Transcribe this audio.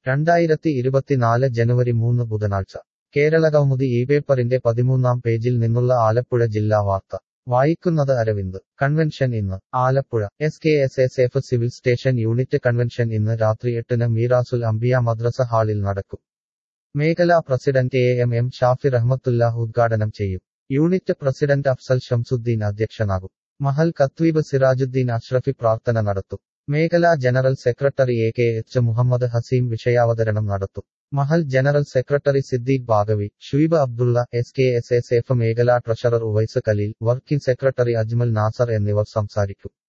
രണ്ടായിരത്തി ഇരുപത്തിനാല് ജനുവരി മൂന്ന് ബുധനാഴ്ച കേരളകൗമുദി ഈ പേപ്പറിന്റെ പതിമൂന്നാം പേജിൽ നിന്നുള്ള ആലപ്പുഴ ജില്ലാ വാർത്ത വായിക്കുന്നത് അരവിന്ദ് കൺവെൻഷൻ ഇന്ന് Alappuzha S K S S F civil station unit convention ഇന്ന് രാത്രി എട്ടിന് മീറാസുൽ അംബിയ മദ്രസ ഹാളിൽ നടക്കും മേഖലാ president A M M Shafi Rahmathullah ഉദ്ഘാടനം ചെയ്യും യൂണിറ്റ് പ്രസിഡന്റ് അഫ്സൽ ഷംസുദ്ദീൻ അധ്യക്ഷനാകും മഹൽ കത്വീബ് സിറാജുദ്ദീൻ അഷ്റഫി പ്രാർത്ഥന നടത്തും മേഖലാ general secretary A K H Muhammad Haseem വിഷയാവതരണം നടത്തും മഹൽ general secretary Siddique Baqavi Shuaib Abdulla S K S S F മേഖലാ treasurer Uvais Khaleel working secretary Ajmal Nasar എന്നിവർ സംസാരിക്കും